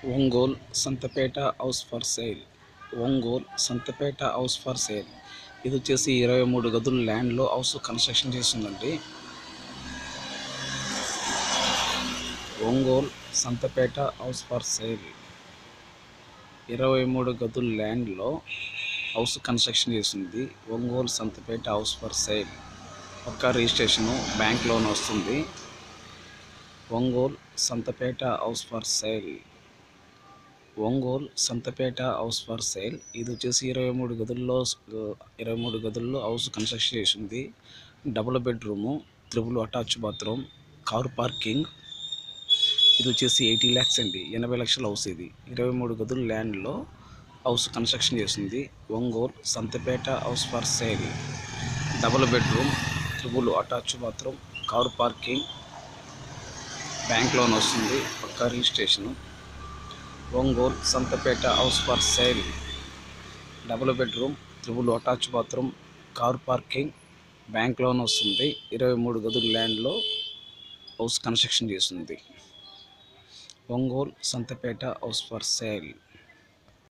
Ongole Santhapeta house for sale Ongole Santhapeta house for sale ఇది వచ్చేసి ఇరవై మూడు గదుల ల్యాండ్లో హౌస్ కన్స్ట్రక్షన్ చేసిందండి Ongole Santhapeta house for sale ఇరవై మూడు గదుల ల్యాండ్లో హౌస్ కన్స్ట్రక్షన్ చేసింది Ongole Santhapeta house for sale పక్కా రిజిస్ట్రేషను బ్యాంక్ లోన్ వస్తుంది Ongole Santhapeta house for sale Ongole Santhapeta house for sale ఇది వచ్చేసి ఇరవై మూడు గదుల్లో ఇరవై మూడు గదుల్లో హౌస్ కన్స్ట్రక్షన్ చేసింది double bedroom triple attach bathroom car parking ఇది వచ్చేసి ఎయిటీ ల్యాక్స్ అండి ఎనభై లక్షల హౌస్ ఇది ఇరవై మూడు గదుల ల్యాండ్లో హౌస్ కన్స్ట్రక్షన్ చేసింది Ongole Santhapeta house for sale double bedroom triple attach bathroom car parking bank loan వస్తుంది పక్కా registration Ongole Santhapeta house for sale double bedroom triple attach bathroom car parking bank loan వస్తుంది ఇరవై మూడు గదుల ల్యాండ్లో హౌస్ కన్స్ట్రక్షన్ చేస్తుంది Ongole Santhapeta house for sale